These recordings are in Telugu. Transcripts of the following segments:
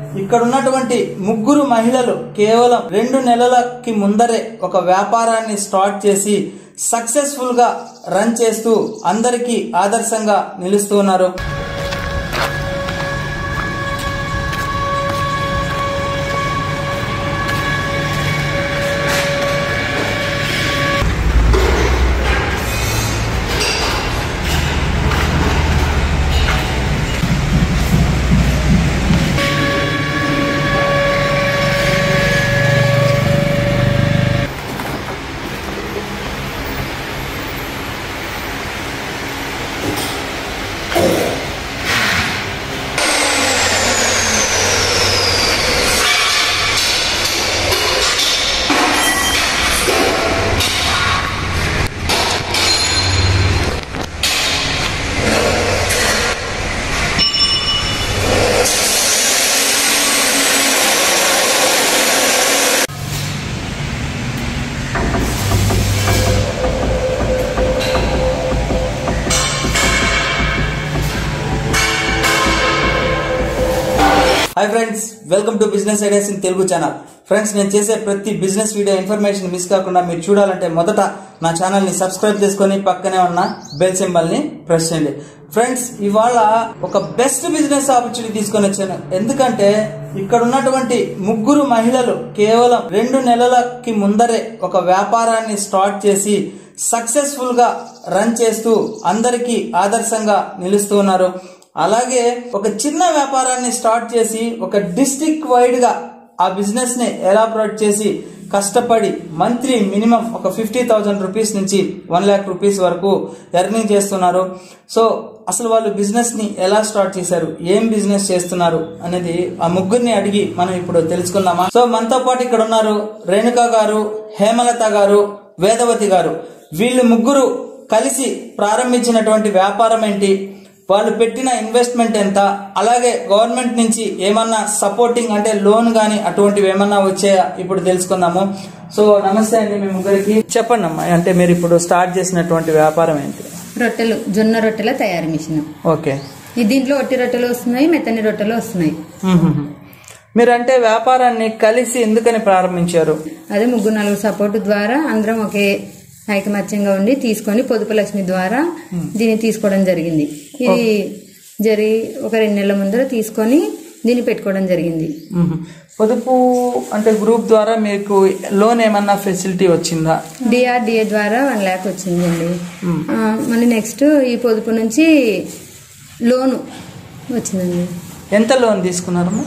ఇక్కడ ఉన్నటువంటి ముగ్గురు మహిళలు కేవలం రెండు నెలలకి ముందరే ఒక వ్యాపారాన్ని స్టార్ట్ చేసి సక్సెస్ఫుల్ గా రన్ చేస్తూ అందరికీ ఆదర్శంగా నిలుస్తూ ఉన్నారు hi friends welcome to business ideas in Telugu channel friends నేను చేసే ప్రతి బిజినెస్ వీడియో ఇన్ఫర్మేషన్ మిస్ కాకుండా మీరు చూడాలంటే మొదట నా ఛానల్ ని సబ్స్క్రైబ్ చేసుకొని పక్కనే ఉన్న బెల్ సింబల్ ని ప్రెస్ చేయండి ఫ్రెండ్స్ ఇవాళ ఒక బెస్ట్ బిజినెస్ ఆపర్చునిటీ తీసుకొని వచ్చాను ఎందుకంటే ఇక్కడ ఉన్నటువంటి ముగ్గురు మహిళలు కేవలం రెండు నెలలకి ముందరే ఒక వ్యాపారాన్ని స్టార్ట్ చేసి సక్సెస్ఫుల్ గా రన్ చేస్తూ అందరికీ ఆదర్శంగా నిలుస్తూ ఉన్నారు అలాగే ఒక చిన్న వ్యాపారాన్ని స్టార్ట్ చేసి ఒక డిస్ట్రిక్ట్ వైడ్ గా ఆ బిజినెస్ ని ఎలాబరేట్ చేసి కష్టపడి మంత్లీ మినిమం ఒక ఫిఫ్టీ థౌసండ్ రూపీస్ నుంచి వన్ ల్యాక్ రూపీస్ వరకు ఎర్నింగ్ చేస్తున్నారు సో అసలు వాళ్ళు బిజినెస్ ని ఎలా స్టార్ట్ చేశారు ఏం బిజినెస్ చేస్తున్నారు అనేది ఆ ముగ్గురిని అడిగి మనం ఇప్పుడు తెలుసుకుందామా సో మనతో పాటు ఇక్కడ ఉన్నారు రేణుక గారు హేమలత గారు వేదవతి గారు వీళ్ళు ముగ్గురు కలిసి ప్రారంభించినటువంటి వ్యాపారం ఏంటి వాళ్ళు పెట్టిన ఇన్వెస్ట్మెంట్ ఎంత అలాగే గవర్నమెంట్ నుంచి ఏమన్నా సపోర్టింగ్ అంటే లోన్ గానీ అటువంటివి ఏమన్నా వచ్చాయా ఇప్పుడు తెలుసుకుందాము సో నమస్తే అండి మీ ముగ్గురికి చెప్పండి అమ్మా అంటే మీరు ఇప్పుడు స్టార్ట్ చేసినటువంటి వ్యాపారం ఏంటి రొట్టెలు జొన్న రొట్టెల తయారీ మిషన్ ఓకే ఈ దీంట్లో ఒట్టి రొట్టెలు వస్తున్నాయి మెత్తని రొట్టెలు వస్తున్నాయి మీరు అంటే వ్యాపారాన్ని కలిసి ఎందుకని ప్రారంభించారు అదే ముగ్గురు నలుగురు సపోర్ట్ ద్వారా అందరం ఒకే ఐకమత్యంగా ఉండి తీసుకొని పొదుపు లక్ష్మి ద్వారా దీన్ని తీసుకోవడం జరిగింది ఇది జరిగి ఒక రెండు నెలల ముందర తీసుకొని దీన్ని పెట్టుకోవడం జరిగింది మ్మ్. పొదుపు అంటే గ్రూప్ ద్వారా మీకు లోన్ ఏమన్నా ఫెసిలిటీ వచ్చిందా డిఆర్డిఏ ద్వారా వన్ ల్యాక్ వచ్చిందండి ఆ, మళ్ళీ నెక్స్ట్ ఈ పొదుపు నుంచి లోను వచ్చిందండి ఎంత లోన్ తీసుకున్నారమ్మా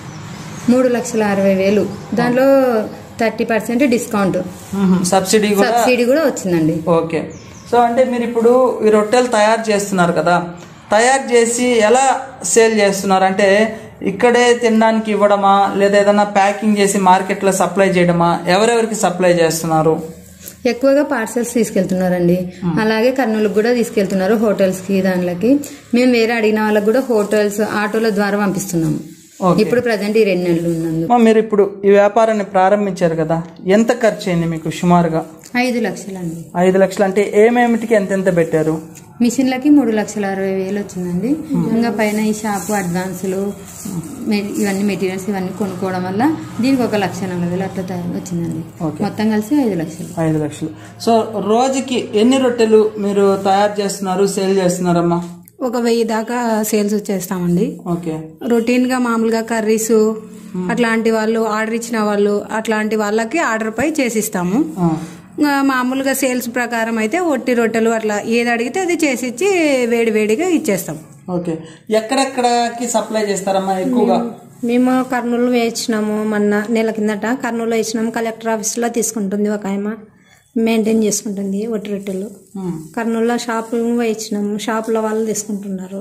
మూడు లక్షల అరవై వేలు దాంట్లో థర్టీ పర్సెంట్ డిస్కౌంట్ మ్మ్. సబ్సిడీ కూడా సబ్సిడీ కూడా వచ్చిందండి ఓకే సో అంటే మీరు ఇప్పుడు ఈ రొట్టెలు తయారు చేస్తున్నారు కదా తయారు చేసి ఎలా సేల్ చేస్తున్నారు అంటే ఇక్కడే తినడానికి ఇవ్వడమా లేదా ఏదైనా ప్యాకింగ్ చేసి మార్కెట్లో సప్లై చేయడమా ఎవరెవరికి సప్లై చేస్తున్నారు ఎక్కువగా పార్సల్స్ తీసుకెళ్తున్నారండి అలాగే కర్నూలుకు కూడా తీసుకెళ్తున్నారు హోటల్స్ కి దానిలకి మేము వేరే అడిగిన వాళ్ళకి కూడా హోటల్స్ ఆటోల ద్వారా పంపిస్తున్నాము ఓకే. ఇప్పుడు ప్రజెంట్ ఈ రెండు నెలలు ఉన్నందు అమ్మా, మీరు ఇప్పుడు ఈ వ్యాపారాన్ని ప్రారంభించారు కదా ఎంత ఖర్చు అయింది మీకు సుమారుగా ఐదు లక్షలండి ఐదు లక్షలు అంటే ఏమేమిటికి ఎంత ఎంత పెట్టారు మిషన్లకి మూడు లక్షల అరవై వేలు వచ్చిందండి ఇంకా పైన ఈ షాపు అడ్వాన్సులు మె- ఇవన్నీ మెటీరియల్స్ ఇవన్నీ కొనుక్కోవడం వల్ల దీనికి ఒక లక్ష నలభై వేలు అట్లా తయారు వచ్చిందండి ఓకే. మొత్తం కలిసి ఐదు లక్షలు ఐదు లక్షలు సో రోజుకి ఎన్ని రొట్టెలు మీరు తయారు చేస్తున్నారు సేల్ చేస్తున్నారమ్మా ఒక వెయ్యి దాకా సేల్స్ చేస్తామండి ఓకే రొటీన్ గా మామూలుగా కర్రీస్ అట్లాంటి వాళ్ళు ఆర్డర్ ఇచ్చిన వాళ్ళు అట్లాంటి వాళ్ళకి ఆర్డర్ పై చేసిస్తాము ఆ. ఇంకా మామూలుగా సేల్స్ ప్రకారం అయితే ఒట్టి రొట్టెలు అట్లా ఏది అడిగితే అది చేసిచ్చి వేడి వేడిగా ఇచ్చేస్తాం ఓకే ఎక్కడెక్కడకి సప్లై చేస్తారమ్మా ఎక్కువగా మేము కర్నూలు వేయించినాము మొన్న నెల కిందట కర్నూలు వేయించినాము కలెక్టర్ ఆఫీస్లో తీసుకుంటుంది ఒక ఆయమ మెయింటైన్ చేసుకుంటుంది ఒట్టి రొట్టెలు మ్మ్. కర్నూలులో షాపులు వేయించినాము షాపుల వాళ్ళు తీసుకుంటున్నారు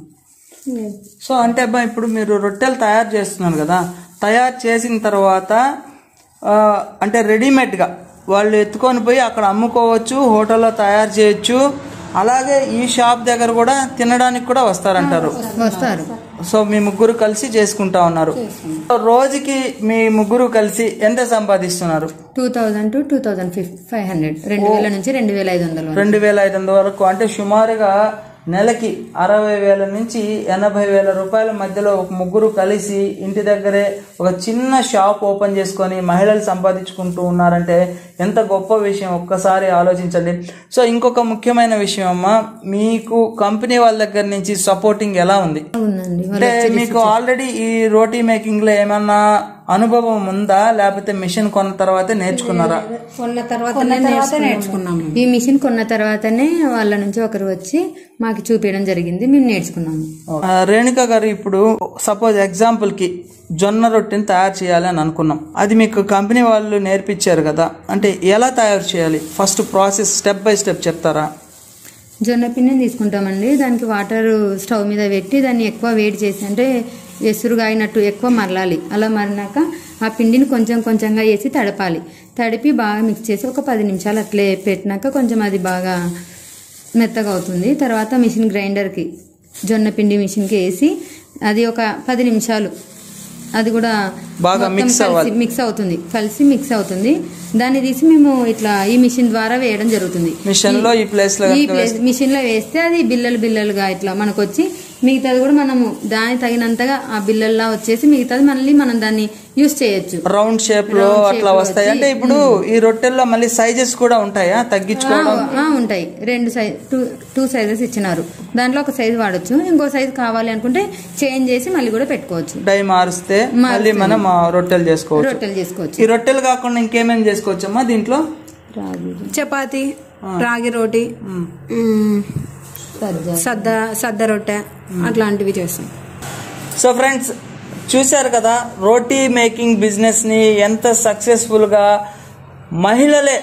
సో అంటే అబ్బా ఇప్పుడు మీరు రొట్టెలు తయారు చేస్తున్నారు కదా తయారు చేసిన తర్వాత ఆ, అంటే రెడీమేడ్గా వాళ్ళు ఎత్తుకొని పోయి అక్కడ అమ్ముకోవచ్చు హోటల్లో తయారు చేయొచ్చు అలాగే ఈ షాప్ దగ్గర కూడా తినడానికి కూడా వస్తారంటారు వస్తారు సో మీ ముగ్గురు కలిసి చేసుకుంటా ఉన్నారు సో రోజుకి మీ ముగ్గురు కలిసి ఎంత సంపాదిస్తున్నారు two thousand to two thousand five hundred రెండు వేల నుంచి రెండు వేల ఐదు వందల వరకు రెండు వేల ఐదు వందల వరకు అంటే సుమారుగా నెలకి అరవై వేల నుంచి ఎనభై వేల రూపాయల మధ్యలో ఒక ముగ్గురు కలిసి ఇంటి దగ్గరే ఒక చిన్న షాప్ ఓపెన్ చేసుకొని మహిళలు సంపాదించుకుంటూ ఉన్నారంటే ఎంత గొప్ప విషయం ఒక్కసారి ఆలోచించండి సో ఇంకొక ముఖ్యమైన విషయం అమ్మా మీకు కంపెనీ వాళ్ళ దగ్గర నుంచి సపోర్టింగ్ ఎలా ఉంది ఉందండి అంటే మీకు ఆల్రెడీ ఈ రోటీ మేకింగ్ లో ఏమన్నా అనుభవం ఉందా లేకపోతే మిషన్ కొన్న తర్వాతే నేర్చుకున్నారా కొన్న తర్వాత నేర్చుకున్నాము ఈ మిషన్ కొన్న తర్వాతనే వాళ్ళ నుంచి ఒకరు వచ్చి మాకు చూపించడం జరిగింది మేము నేర్చుకున్నాము ఆ, రేణుక గారు ఇప్పుడు సపోజ్ ఎగ్జాంపుల్ కి జొన్న రొట్టెని తయారు చేయాలి అని అనుకున్నాం అది మీకు కంపెనీ వాళ్ళు నేర్పించారు కదా అంటే ఎలా తయారు చేయాలి first process step by step చెప్తారా జొన్న పిండిని తీసుకుంటామండి దానికి వాటర్ స్టవ్ మీద పెట్టి దాన్ని ఎక్కువ వేడి చేసి అంటే ఎసురుగా అయినట్టు ఎక్కువ మరలాలి అలా మరినాక ఆ పిండిని కొంచెం కొంచెంగా వేసి తడపాలి తడిపి బాగా మిక్స్ చేసి ఒక పది నిమిషాలు అట్లే పెట్టినాక కొంచెం అది బాగా మెత్తగా అవుతుంది తర్వాత మిషన్ గ్రైండర్కి జొన్న పిండి మిషన్కి వేసి అది ఒక పది నిమిషాలు అది కూడా బాగా మొత్తం mix కలిసి అవ్వాలి. మిక్స్ అవుతుంది కలిసి మిక్స్ అవుతుంది దాన్ని తీసి మేము ఇట్లా ఈ మిషన్ ద్వారా వేయడం జరుగుతుంది మిషన్ లో ఈ ప్లేస్ లో ఈ ప్లేస్ మిషన్ లో వేస్తే అది బిల్లలు బిల్లలుగా ఇట్లా మనకు వచ్చి మిగతాది కూడా మనము దాని తగినంతగా ఆ బిల్లల్లా వచ్చేసి మిగతాది మళ్ళీ మనం దాన్ని యూస్ చేయొచ్చు రౌండ్ షేప్ లో Round shape అట్లా లో వస్తాయి వచ్చి, అంటే ఇప్పుడు ఈ రొట్టెల్లో మళ్ళీ సైజెస్ కూడా ఉంటాయా తగ్గించుకోవడం ఆ, ఆ, ఉంటాయి రెండు సైజ్ టూ టూ సైజెస్ ఇచ్చినారు దాంట్లో ఒక సైజ్ వాడొచ్చు ఇంకో సైజ్ కావాలి అనుకుంటే చేంజ్ చేసి మళ్ళీ కూడా పెట్టుకోవచ్చు డై మారిస్తే మళ్ళీ మనం ఆ, రొట్టెలు చేసుకోవచ్చు రొట్టెలు చేసుకోవచ్చు ఈ రొట్టెలు కాకుండా ఇంకేమేమి చేసుకోవచ్చమ్మా దీంట్లో రాగి చపాతి రాగి రోటి మ్, సజ్జ సద్ద సద్ద రొట్టె అట్లాంటివి చేస్తాం సో ఫ్రెండ్స్ చూశారు కదా రోటీ మేకింగ్ బిజినెస్ని ఎంత సక్సెస్ఫుల్గా మహిళలే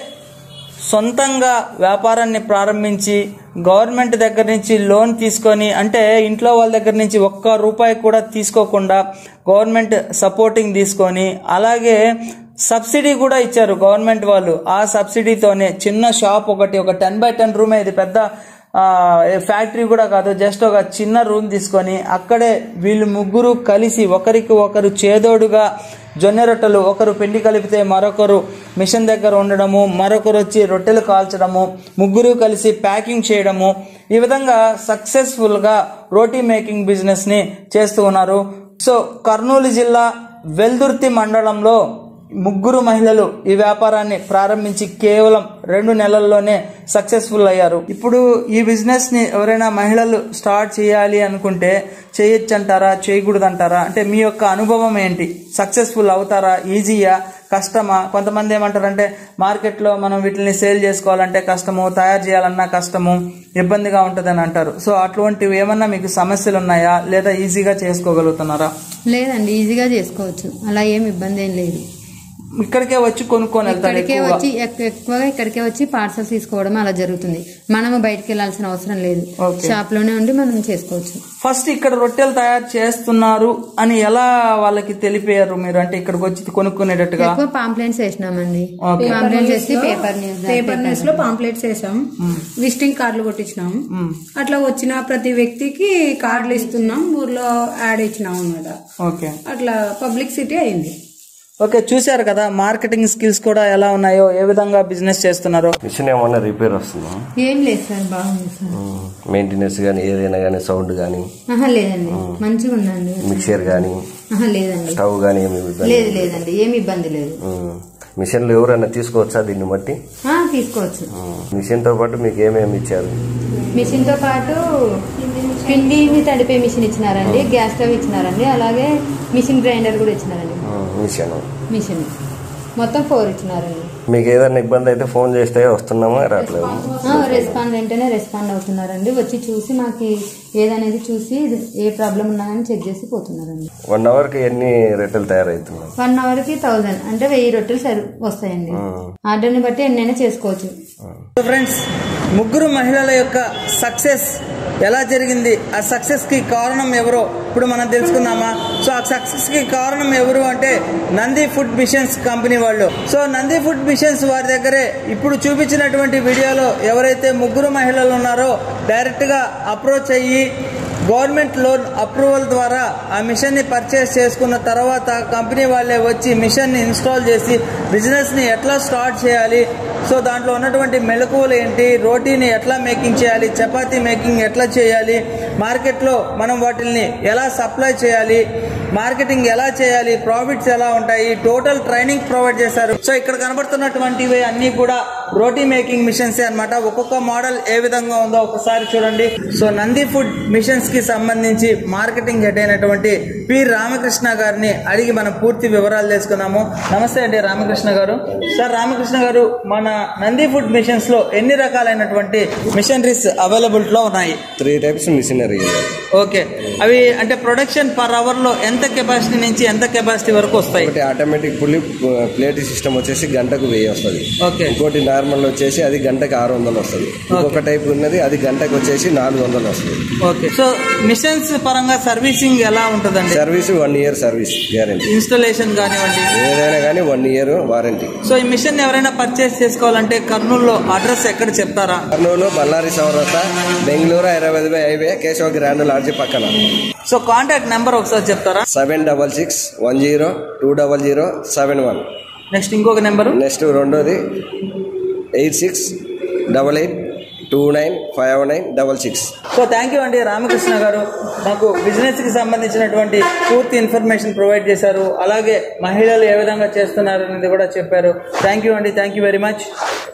సొంతంగా వ్యాపారాన్ని ప్రారంభించి గవర్నమెంట్ దగ్గర నుంచి లోన్ తీసుకొని అంటే ఇంట్లో వాళ్ళ దగ్గర నుంచి ఒక్క రూపాయి కూడా తీసుకోకుండా గవర్నమెంట్ సపోర్టింగ్ తీసుకొని అలాగే సబ్సిడీ కూడా ఇచ్చారు గవర్నమెంట్ వాళ్ళు ఆ సబ్సిడీతోనే చిన్న షాప్ ఒకటి ఒక టెన్ బై టెన్ రూమే ఇది పెద్ద ఆ, ఫ్యాక్టరీ కూడా కాదు జస్ట్ ఒక చిన్న రూమ్ తీసుకొని అక్కడే వీళ్ళు ముగ్గురు కలిసి ఒకరికి ఒకరు చేదోడుగా జొన్న రొట్టెలు ఒకరు పిండి కలిపితే మరొకరు మిషన్ దగ్గర ఉండడము మరొకరు వచ్చి రొట్టెలు కాల్చడము ముగ్గురు కలిసి ప్యాకింగ్ చేయడము ఈ విధంగా సక్సెస్ఫుల్గా రోటీ మేకింగ్ బిజినెస్ని చేస్తూ ఉన్నారు సో కర్నూలు జిల్లా వెల్దుర్తి మండలంలో ముగ్గురు మహిళలు ఈ వ్యాపారాన్ని ప్రారంభించి కేవలం రెండు నెలల్లోనే సక్సెస్ఫుల్ అయ్యారు ఇప్పుడు ఈ బిజినెస్ ని ఎవరైనా మహిళలు స్టార్ట్ చేయాలి అనుకుంటే చేయొచ్చు అంటారా చేయకూడదంటారా అంటే మీ యొక్క అనుభవం ఏంటి సక్సెస్ఫుల్ అవుతారా ఈజీయా కష్టమా కొంతమంది ఏమంటారంటే మార్కెట్లో మనం వీటిని సేల్ చేసుకోవాలంటే కష్టము తయారు చేయాలన్నా కష్టము ఇబ్బందిగా ఉంటుందని అంటారు సో అటువంటివి ఏమన్నా మీకు సమస్యలు ఉన్నాయా లేదా ఈజీగా చేసుకోగలుగుతున్నారా లేదండి ఈజీగా చేసుకోవచ్చు అలా ఏం ఇబ్బంది ఏం లేదు ఇక్కడికే వచ్చి కొనుక్కొని వెళ్తారు ఇక్కడికే ఎక్కువగా వచ్చి ఎక్- ఎక్కువగా ఇక్కడికే వచ్చి పార్సల్ తీసుకోవడం అలా జరుగుతుంది మనము బయటికి వెళ్ళాల్సిన అవసరం లేదు Okay. షాప్ లోనే ఉండి మనం చేసుకోవచ్చు ఫస్ట్ ఇక్కడ రొట్టెలు తయారు చేస్తున్నారు అని ఎలా వాళ్ళకి తెలిపారు మీరు అంటే ఇక్కడికి వచ్చి కొనుక్కునేటట్టుగా ఎక్కువ పాంప్లెంట్స్ వేసినామండి Okay. పాంప్లెంట్స్ వేసి పేపర్ న్యూస్ పేపర్ న్యూస్ లో పాంప్లెట్స్ వేసాం విజిటింగ్ కార్డులు కొట్టించినాం అట్లా వచ్చిన ప్రతి వ్యక్తికి కార్డులు ఇస్తున్నాం ఊర్లో యాడ్ ఇచ్చినాం అన్నమాట ఓకే అట్లా పబ్లిక్ సిటీ అయింది ఓకే చూశారు కదా మార్కెటింగ్ స్కిల్స్ కూడా ఎలా ఉన్నాయో ఏ విధంగా బిజినెస్ చేస్తున్నారో మిషన్ ఏమన్నా రిపేర్ వస్తుందా ఏం లేదు సార్ బాగుంది సార్ మెయింటెనెన్స్ కానీ ఏదైనా కానీ సౌండ్ కానీ ఆహా లేదండి మంచిగా ఉందండి మిక్సర్ కానీ ఆహా లేదండి స్టవ్ కానీ ఏమి ఇబ్బంది లేదు లేదండి ఏమి ఇబ్బంది లేదు ఉమ్. మిషన్లు ఎవరైనా తీసుకోవచ్చా దీన్ని బట్టి ఆ, తీసుకోవచ్చు ఉమ్. మిషన్తో పాటు మీకు ఏమేమి ఇచ్చారు మిషన్ తో పాటు పిండిని తడిపే మిషన్ ఇచ్చినారండి గ్యాస్ స్టవ్ ఇచ్చినారండి అలాగే మిషన్ గ్రైండర్ కూడా ఇచ్చినారండి ఉమ్, మిషన్ మిషన్ మొత్తం ఫోర్ ఇచ్చినారండి మీకు ఏదైనా ఇబ్బంది అయితే ఫోన్ చేస్తే వస్తున్నామా రావట్లేదు ఆ, రెస్పాండ్ వెంటనే రెస్పాండ్ అవుతున్నారండి వచ్చి చూసి మాకు ఏదనేది చూసి ఇది ఏ ప్రాబ్లం ఉన్నదని చెక్ చేసి పోతున్నారండి వన్ అవర్కి ఎన్ని రొట్టెలు తయారవుతున్నాయి వన్ అవర్ కి థౌజండ్ అంటే వెయ్యి రొట్టెలు సరి వస్తాయండి ఆర్డర్ని బట్టి ఎన్నైనా చేసుకోవచ్చు ఫ్రెండ్స్ ముగ్గురు మహిళల యొక్క సక్సెస్ ఎలా జరిగింది ఆ సక్సెస్ కి కారణం ఎవరో ఇప్పుడు మనం తెలుసుకుందామా సో ఆ సక్సెస్ కి కారణం ఎవరు అంటే నంది ఫుడ్ మిషన్స్ కంపెనీ వాళ్ళు సో నంది ఫుడ్ మిషన్స్ వారి దగ్గరే ఇప్పుడు చూపించినటువంటి వీడియోలో ఎవరైతే ముగ్గురు మహిళలు ఉన్నారో డైరెక్ట్ గా అప్రోచ్ అయ్యి గవర్నమెంట్ లోన్ అప్రూవల్ ద్వారా ఆ మిషన్ ని పర్చేస్ చేసుకున్న తర్వాత కంపెనీ వాళ్ళే వచ్చి మిషన్ ని ఇన్స్టాల్ చేసి బిజినెస్ ని ఎట్లా స్టార్ట్ చేయాలి సో దాంట్లో ఉన్నటువంటి మెలకువలు ఏంటి రోటీని ఎట్లా మేకింగ్ చేయాలి చపాతీ మేకింగ్ ఎట్లా చేయాలి మార్కెట్లో మనం వాటిల్ని ఎలా సప్లై చేయాలి మార్కెటింగ్ ఎలా చేయాలి ప్రాఫిట్స్ ఎలా ఉంటాయి టోటల్ ట్రైనింగ్ ప్రొవైడ్ చేశారు సో ఇక్కడ కనబడుతున్నటువంటివి అన్ని కూడా రోటీ మేకింగ్ మిషన్స్ అన్నమాట ఒక్కొక్క మోడల్ ఏ విధంగా ఉందో ఒకసారి చూడండి సో నంది ఫుడ్ మిషన్స్ కి సంబంధించి మార్కెటింగ్ హెడ్ అయినటువంటి పి రామకృష్ణ గారిని అడిగి మనం పూర్తి వివరాలు తెలుసుకుందాము నమస్తే అండి రామకృష్ణ గారు సార్ రామకృష్ణ గారు మన నంది ఫుడ్ మిషన్స్ లో ఎన్ని రకాలైనటువంటి మిషనరీస్ అవైలబుల్ లో ఉన్నాయి త్రీ టైప్స్ మిషనరీ ఓకే అవి అంటే ప్రొడక్షన్ పర్ అవర్ లో ఎంత కెపాసిటీ నుంచి ఎంత కెపాసిటీ వరకు వస్తాయి ఒకటి ఆటోమేటిక్ పుల్లి ప్లేట్ సిస్టమ్ వచ్చేసి గంటకు వెయ్యి వస్తుంది ఓకే ఇంకోటి నార్మల్ వచ్చేసి అది గంటకు ఆరు వందలు వస్తుంది ఇంకొక టైప్ ఉన్నది అది గంటకు వచ్చేసి నాలుగు వందలు వస్తుంది ఓకే సో మిషన్స్ పరంగా సర్వీసింగ్ ఎలా ఉంటుందండి service one year service guarantee installation కానివ్వండి ఏదైనా కానీ వన్ ఇయర్ వారంటీ సో ఈ మిషన్ ఎవరైనా పర్చేస్ చేసుకోవాలంటే కర్నూలులో అడ్రస్ ఎక్కడ చెప్తారా కర్నూలు బళ్ళారి సౌరత Bengaluru Hyderabad highway Keshava grand lodge పక్కన సో కాంటాక్ట్ నెంబర్ ఒకసారి చెప్తారా seven double six one zero two double zero seven one next ఇంకొక నెంబరు నెక్స్ట్ రెండోది eight six double eight two nine five nine double six so thank you అండి రామకృష్ణ గారు నాకు బిజినెస్ కి సంబంధించినటువంటి పూర్తి ఇన్ఫర్మేషన్ ప్రొవైడ్ చేశారు అలాగే మహిళలు ఏ విధంగా చేస్తున్నారు అనేది కూడా చెప్పారు థ్యాంక్ యూ అండి thank you very much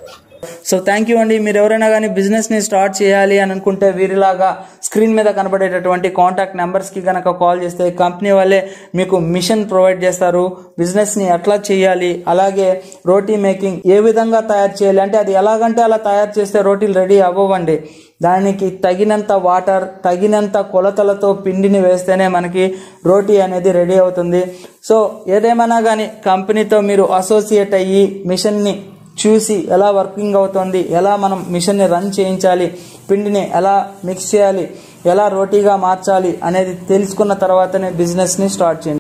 so thank you అండి మీరు ఎవరైనా కానీ బిజినెస్ని స్టార్ట్ చేయాలి అని అనుకుంటే వీరిలాగా స్క్రీన్ మీద కనబడేటటువంటి కాంటాక్ట్ నెంబర్స్కి కనుక కాల్ చేస్తే కంపెనీ వాళ్ళే మీకు మిషన్ ప్రొవైడ్ చేస్తారు బిజినెస్ని ఎట్లా చేయాలి అలాగే రోటీ మేకింగ్ ఏ విధంగా తయారు చేయాలి అంటే అది ఎలాగంటే అలా తయారు చేస్తే రోటీలు రెడీ అవ్వవండి దానికి తగినంత వాటర్ తగినంత కొలతలతో పిండిని వేస్తేనే మనకి రోటీ అనేది రెడీ అవుతుంది సో ఏదేమైనా కానీ కంపెనీతో మీరు అసోసియేట్ అయ్యి మిషన్ని చూసి ఎలా వర్కింగ్ అవుతుంది ఎలా మనం మిషన్ని రన్ చేయించాలి పిండిని ఎలా మిక్స్ చేయాలి ఎలా రోటీగా మార్చాలి అనేది తెలుసుకున్న తర్వాతనే బిజినెస్ని స్టార్ట్ చేయండి